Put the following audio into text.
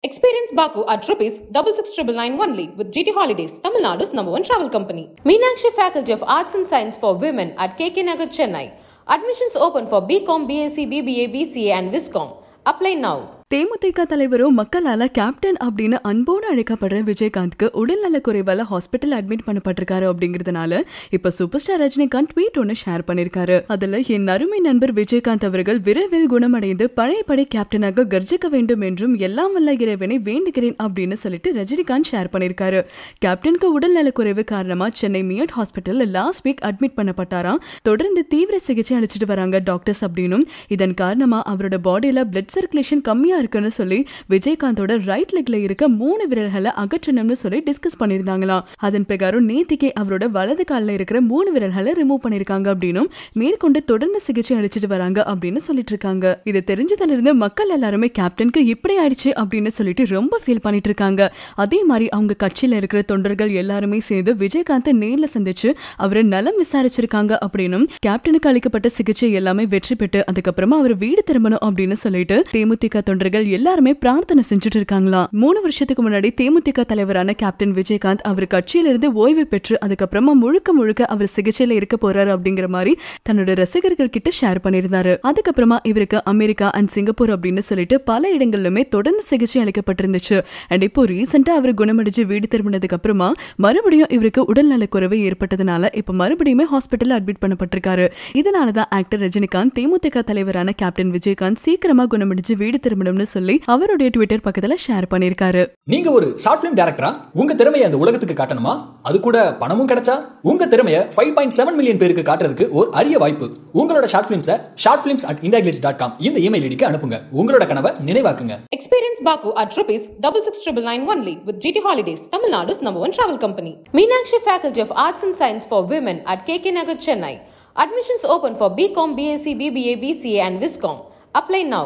Experience Baku at rupees double six triple nine only with GT Holidays, Tamil Nadu's number one travel company. Meenakshi Faculty of Arts and Science for Women at KK Nagar, Chennai. Admissions open for BCom, BSc, BBA, BCA and Viscom. Apply now. தேமுதிக தலைவரும் மக்களால captain அப்படின்னு அன்போடு அழைக்கப்படுற விஜயகாந்த்க்கு உடல்நல குறைவால hospital admit பண்ணப்பட்டிருக்காரு அப்படிங்கறதுனால இப்ப super star Rajinikanth tweet ஒன்னு share பண்ணிருக்காரு அதுல என் அருமை நண்பர் விஜயகாந்த் அவர்கள் விரைவில் குணமடைந்து பழையபடி கேப்டனாக கர்ஜிக்க வேண்டும் என்றும் எல்லாம் வல்ல இறைவனை வேண்டுகிறேன் அப்படின்னு சொல்லிட்டு ரஜினிகாந்த் ஷேர் பண்ணிருக்காரு கேப்டனுக்கு உடல்நல குறைவு காரணமா சென்னை மியட் ஹாஸ்பிட்டல்ல லாஸ்ட் வீக் அட்மிட் பண்ணப்பட்டாராம் தொடர்ந்து தீவிர சிகிச்சை அளிச்சிட்டு வராங்க டாக்டர்ஸ் அப்படின்னும் இதன் காரணமா அவரோட பாடியில பிளட் சர்க்குலேஷன் கம்மியா இருக்குன்னு சொல்லி விஜயகாந்தோட ரைட் லெக்ல இருக்க மூணு விரல்களை அகற்றணும்னு சொல்லி டிஸ்கஸ் பண்ணிருந்தாங்களாம் அதன் பிரகாரம் நேத்திக்கே அவரோட வலது காலில் இருக்கிற மூணு விரல்களை ரிமூவ் பண்ணிருக்காங்க அப்படின்னும் மேற்கொண்டு தொடர்ந்து சிகிச்சை அளிச்சிட்டு வராங்க அப்படின்னு சொல்லிட்டு இருக்காங்க இது தெரிஞ்சதுல இருந்து மக்கள் எல்லாருமே கேப்டனுக்கு இப்படி ஆயிடுச்சு அப்படின்னு சொல்லிட்டு ரொம்ப ஃபீல் பண்ணிட்டு இருக்காங்க அதே மாதிரி அவங்க கட்சியில இருக்கிற தொண்டர்கள் எல்லாருமே சேர்ந்து விஜயகாந்த் நேர்ல சந்திச்சு அவரை நலம் விசாரிச்சிருக்காங்க அப்படின்னும் கேப்டனுக்கு அளிக்கப்பட்ட சிகிச்சை எல்லாமே வெற்றி பெற்று அதுக்கப்புறமா அவர் வீடு திரும்பணும் அப்படின்னு சொல்லிட்டு தேமுதிக தொண்டர்கள் எல்லாருமே பிரார்த்தனை செஞ்சுட்டு இருக்காங்களாம் மூணு வருஷத்துக்கு முன்னாடி தேமுதிக தலைவரான கேப்டன் விஜயகாந்த் அவர் கட்சியில இருந்து ஓய்வு பெற்று அதுக்கப்புறமா முழுக்க முழுக்க அவர் சிகிச்சையில இருக்க போறாரு அப்படிங்கிற மாதிரி தன்னோட ரசிகர்கள் கிட்ட ஷேர் பண்ணியிருந்தாரு அதுக்கப்புறமா இவருக்கு அமெரிக்கா அண்ட் சிங்கப்பூர் அப்படின்னு சொல்லிட்டு பல இடங்களிலுமே தொடர்ந்து சிகிச்சை அளிக்கப்பட்டிருந்துச்சு அண்ட் இப்போ ரீசெண்டா அவர் குணமடைஞ்சு வீடு திரும்பினதுக்கு அப்புறமா மறுபடியும் இவருக்கு உடல்நலக் குறைவு ஏற்பட்டதுனால இப்ப மறுபடியுமே ஹாஸ்பிட்டல் அட்மிட் பண்ணப்பட்டிருக்காரு இதனாலதான் ஆக்டர் ரஜினிகாந்த் தேமுதிக தலைவரான கேப்டன் விஜயகாந்த் சீக்கிரமா குணமடைஞ்சு வீடு திரும்பணும்னு சொல்லி அவருடைய ட்விட்டர் பக்கத்துல ஷேர் பண்ணிருக்காரு நீங்க ஒரு ஷார்ட் பிலிம் டேரக்டரா உங்க திறமையை அந்த உலகத்துக்கு காட்டணுமா அது கூட பணமும் கிடைச்சா உங்க திறமையை ஃபைவ் பாயிண்ட் செவன் மில்லியன் பேருக்கு காட்டுறதுக்கு ஒரு அரிய வாய்ப்பு உங்களோட ஷார்ட் பிலிம்ஸை short films at India dot com இந்த இமெயில் ஐடிக்கு அனுப்புங்க உங்களோட கனவை நினைவாக்குங்க Experience Baku at rupees double six triple nine only with GT Holidays, Tamil Nadu's number one travel company. Meenakshi Faculty of Arts and Science for Women at KK Nagar, Chennai. Admissions open for BCom, BSc, BBA, BCA and Viscom. Apply now.